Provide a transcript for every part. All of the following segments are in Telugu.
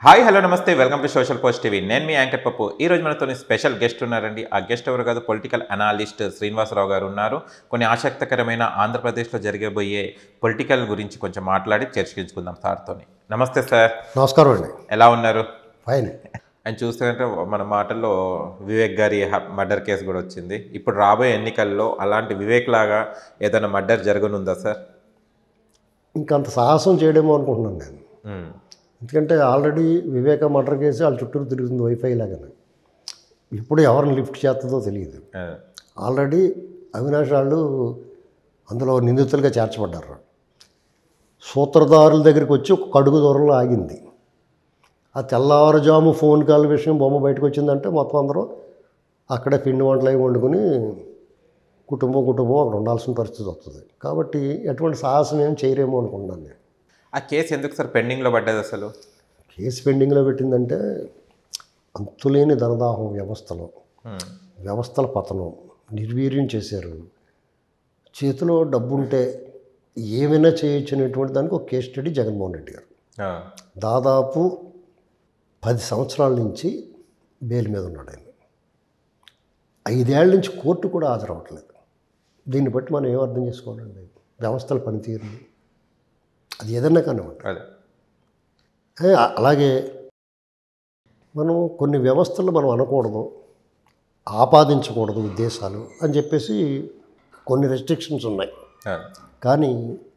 హాయ్ హలో నమస్తే welcome to social post TV నేను మీ యాంకర్ పప్పు ఈ రోజు మనతో స్పెషల్ గెస్ట్ ఉన్నారండి ఆ గెస్ట్ ఎవరు కాదు పొలిటికల్ అనాలిస్ట్ శ్రీనివాసరావు గారు ఉన్నారు కొన్ని ఆసక్తికరమైన ఆంధ్రప్రదేశ్లో జరిగబోయే పొలిటికల్ గురించి కొంచెం మాట్లాడి చర్చించుకుందాం సార్తోని నమస్తే సార్ నమస్కారం అండి ఎలా ఉన్నారు ఫైన్ అని చూస్తుంటే మన మాటల్లో వివేక్ గారి మర్డర్ కేసు కూడా వచ్చింది ఇప్పుడు రాబోయే ఎన్నికల్లో అలాంటి వివేక్ లాగా ఏదైనా మర్డర్ జరగనుందా సార్ ఇంకంత సాహసం చేయడేమో అనుకుంటున్నాను నేను ఉమ్, ఎందుకంటే ఆల్రెడీ వివేక మర్డర్ కేసు వాళ్ళ చుట్టూరు తిరుగుతుంది వైఫై లాగానే ఇప్పుడు ఎవరిని లిఫ్ట్ చేస్తుందో తెలియదు ఆ, ఆల్రెడీ అవినాష్ వాళ్ళు అందులో నిందితులుగా చేర్చబడ్డారు సూత్రధారుల దగ్గరికి వచ్చి ఒక కడుగు దూరంలో ఆగింది ఆ తెల్లవారుజాము ఫోన్ కాల్ విషయం బొమ్మ బయటకు వచ్చిందంటే మొత్తం అందరూ అక్కడే పిండి వంటలు అవి వండుకొని కుటుంబం కుటుంబం అక్కడ ఉండాల్సిన పరిస్థితి వస్తుంది కాబట్టి ఎటువంటి సాహసం ఏం చేయరేమో అనుకుంటున్నాను నేను ఆ కేసు ఎందుకు సార్ పెండింగ్లో పడ్డది అసలు కేసు పెండింగ్లో పెట్టిందంటే అంతులేని ధనదాహం వ్యవస్థలో ఉమ్, వ్యవస్థల పతనం నిర్వీర్యం చేశారు చేతిలో డబ్బుంటే ఏమైనా చేయొచ్చు అనేటువంటి దానికి ఒక కేస్ స్టడీ జగన్మోహన్ రెడ్డి గారు ఆ, దాదాపు పది సంవత్సరాల నుంచి బెయిల్ మీద ఉన్నాడు ఆయన ఐదేళ్ల నుంచి కోర్టు కూడా హాజరవ్వట్లేదు దీన్ని బట్టి మనం ఏం అర్థం చేసుకోవాలండి వ్యవస్థల పనితీరుని అది ఏదన్నా కానివ్వండి అదే ఏ, అలాగే మనం కొన్ని వ్యవస్థలు మనం అనకూడదు ఆపాదించకూడదు ఉద్దేశాలు అని చెప్పేసి కొన్ని రెస్ట్రిక్షన్స్ ఉన్నాయి ఆ, కానీ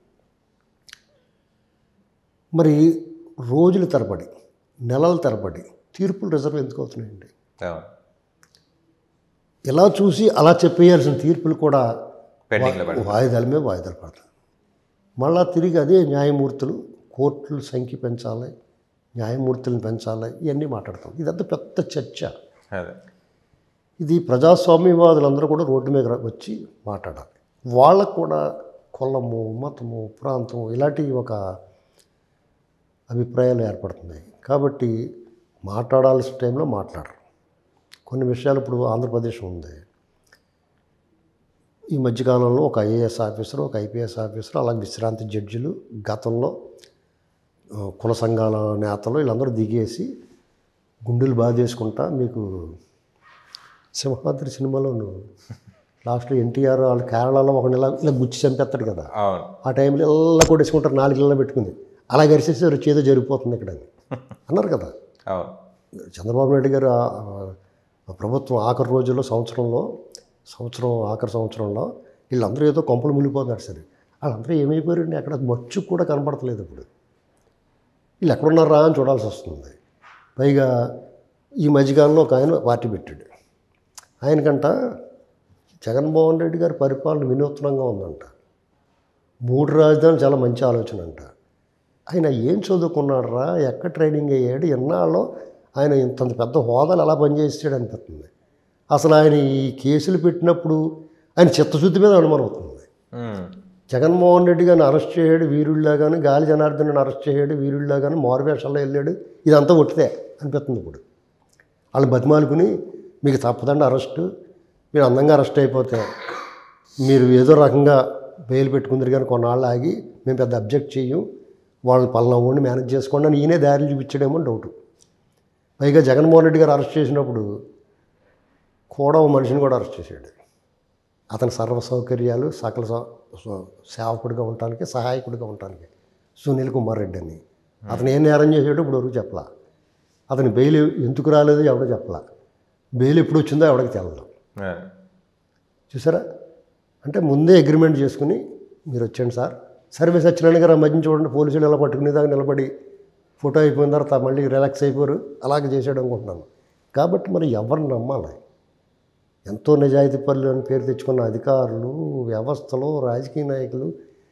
మరి రోజుల తరబడి నెలల తరబడి తీర్పులు రిజర్వ్ ఎందుకు అవుతున్నాయండి ఆ, ఇలా చూసి అలా చెప్పేయాల్సిన తీర్పులు కూడా పెండింగ్లో పడ్డది వాయిదాల మీద వాయిదాలు పడతాయి మళ్ళా తిరిగి అదే న్యాయమూర్తులు కోర్టుల సంఖ్య పెంచాలి న్యాయమూర్తులను పెంచాలి ఇవన్నీ మాట్లాడతాం ఇదంతా పెద్ద చర్చ అదే ఇది ప్రజాస్వామ్యవాదులందరూ కూడా రోడ్డు మీద రా- వచ్చి మాట్లాడాలి వాళ్ళకు కూడా కులము మతము ప్రాంతము ఇలాంటి ఒక అభిప్రాయాలు ఏర్పడుతున్నాయి కాబట్టి మాట్లాడాల్సిన టైంలో మాట్లాడరు కొన్ని విషయాలు ఇప్పుడు ఆంధ్రప్రదేశ్ ఉంది ఈ మధ్యకాలంలో ఒక ఐఏఎస్ ఆఫీసర్ ఒక ఐపీఎస్ ఆఫీసర్ అలాగే విశ్రాంతి జడ్జిలు గతంలో ఆ, కుల సంఘాల నేతలు వీళ్ళందరూ దిగేసి గుండెలు బాధేసుకుంటా మీకు సింహాద్రి సినిమాలోను లాస్ట్లో ఎన్టీఆర్ వాళ్ళు కేరళలో ఒక నెల ఇలా గుచ్చి చంపేస్తాడు కదా అవును ఆ టైంలో ఇలా కొట్టేసుకుంటారు నాలుగు ఇళ్ళ పెట్టుకుంది అలా గరిసేసి వచ్చి ఏదో జరిగిపోతుంది ఇక్కడ అని అన్నారు కదా అవును చంద్రబాబు నాయుడు గారు ఆ- ఆ ప్రభుత్వం ఆఖరి రోజుల్లో సంవత్సరంలో సంవత్సరం ఆఖరి సంవత్సరంలో వీళ్ళందరూ ఏదో కొంపలు మునిగిపోతున్నారు సరే వాళ్ళందరూ ఏమైపోయారండి అక్కడ మచ్చు కూడా కనపడతలేదు ఇప్పుడు వీళ్ళు ఎక్కడున్నారా అని చూడాల్సి వస్తుంది పైగా ఈ మధ్యకాలంలో ఒక ఆయన పార్టీ పెట్టాడు ఆయనకంట జగన్మోహన్ రెడ్డి గారి పరిపాలన వినూత్నంగా ఉందంట మూడు రాజధానులు చాలా మంచి ఆలోచన అంట ఆయన ఏం చదువుకున్నాడరా ఎక్కడ ట్రైనింగ్ అయ్యాడు ఎన్నాళ్ళు ఆయన ఇంత పెద్ద హోదాలు ఎలా పనిచేసాడు అనిపిస్తుంది అసలు ఆయన ఈ కేసులు పెట్టినప్పుడు ఆయన చిత్తశుద్ధి మీద అనుమానం అవుతుంది ఉమ్, జగన్మోహన్ రెడ్డి గారిని అరెస్ట్ చేయడు వీరుళ్ళలాగాను గాలి జనార్దన్ అరెస్ట్ చేయడు వీరుళ్ళలాగాను మారువేషాల్లో వెళ్ళాడు ఇదంతా ఒట్టిదే అనిపిస్తుంది ఇప్పుడు వాళ్ళు బతిమాలుకుని మీకు తప్పదండి అరెస్టు మీరు అందంగా అరెస్ట్ అయిపోతే మీరు ఏదో రకంగా బెయిల్ పెట్టుకుందరు కానీ కొన్నాళ్ళు ఆగి మేము పెద్ద అబ్జెక్ట్ చెయ్యం వాళ్ళని పలానా ఓడిని మేనేజ్ చేసుకోండి అని ఈయనే దారి చూపించడేమో డౌట్ పైగా జగన్మోహన్ రెడ్డి గారు అరెస్ట్ చేసినప్పుడు కూడా ఓ మనిషిని కూడా అరెస్ట్ చేశాడు అతని సర్వ సౌకర్యాలు సకల సౌ- సౌ- సేవకుడిగా ఉండటానికి సహాయకుడిగా ఉండటానికి సునీల్ కుమార్ రెడ్డి అని అతను ఏం నేరం చేసాడో ఇప్పుడు వరకు చెప్పలా అతని బెయిల్ ఎందుకు రాలేదు ఎవడో చెప్పలా బెయిల్ ఎప్పుడు వచ్చిందో ఎవడికి తెలదు ఆ, చూసారా అంటే ముందే అగ్రిమెంట్ చేసుకుని మీరు వచ్చండి సార్ సర్వీస్ సత్యనారాయణ గారు ఆ మధ్యన చూడండి పోలీసులు ఇలా పట్టుకునేదాకా నిలబడి ఫోటో అయిపోయిన తర్వాత మళ్ళీ రిలాక్స్ అయిపోరు అలాగే చేసాడు అనుకుంటున్నాను కాబట్టి మరి ఎవరిని నమ్మాలి ఎంతో నిజాయితీ పనులు అని పేరు తెచ్చుకున్న అధికారులు వ్యవస్థలు రాజకీయ నాయకులు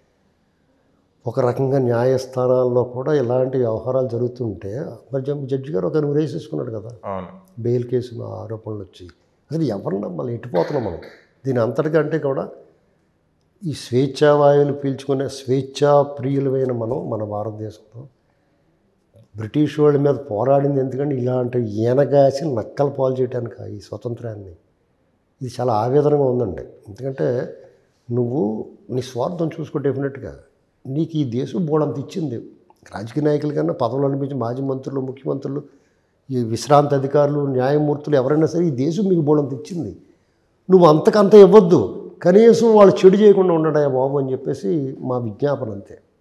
ఒక రకంగా న్యాయస్థానాల్లో కూడా ఇలాంటి వ్యవహారాలు జరుగుతుంటే మరి జం- జడ్జి గారు ఒక వేసేసుకున్నాడు కదా అవును బెయిల్ కేసు ఆరోపణలు వచ్చి అసలు ఎవరిని నమ్మాలి ఎట్టిపోతున్నాం మనం దీని అంతటికంటే కూడా ఈ స్వేచ్ఛావాయువులు పీల్చుకునే స్వేచ్ఛా ప్రియులమైన మనం మన భారతదేశంలో బ్రిటిష్ వాళ్ళ మీద పోరాడింది ఎందుకంటే ఇలాంటి ఈనగాసి నక్కలు పాలు చేయడానికి ఈ స్వతంత్రాన్ని ఇది చాలా ఆవేదనగా ఉందండి ఎందుకంటే నువ్వు నీ స్వార్థం చూసుకో డెఫినెట్గా నీకు ఈ దేశం బోడంత ఇచ్చింది రాజకీయ నాయకుల కన్నా పదవులు అనిపించి మాజీ మంత్రులు ముఖ్యమంత్రులు ఈ విశ్రాంతి అధికారులు న్యాయమూర్తులు ఎవరైనా సరే ఈ దేశం మీకు బోళంత ఇచ్చింది నువ్వు అంతకంత ఇవ్వద్దు కనీసం వాళ్ళు చెడు చేయకుండా ఉండడా బాబు అని చెప్పేసి మా విజ్ఞాపన అంతే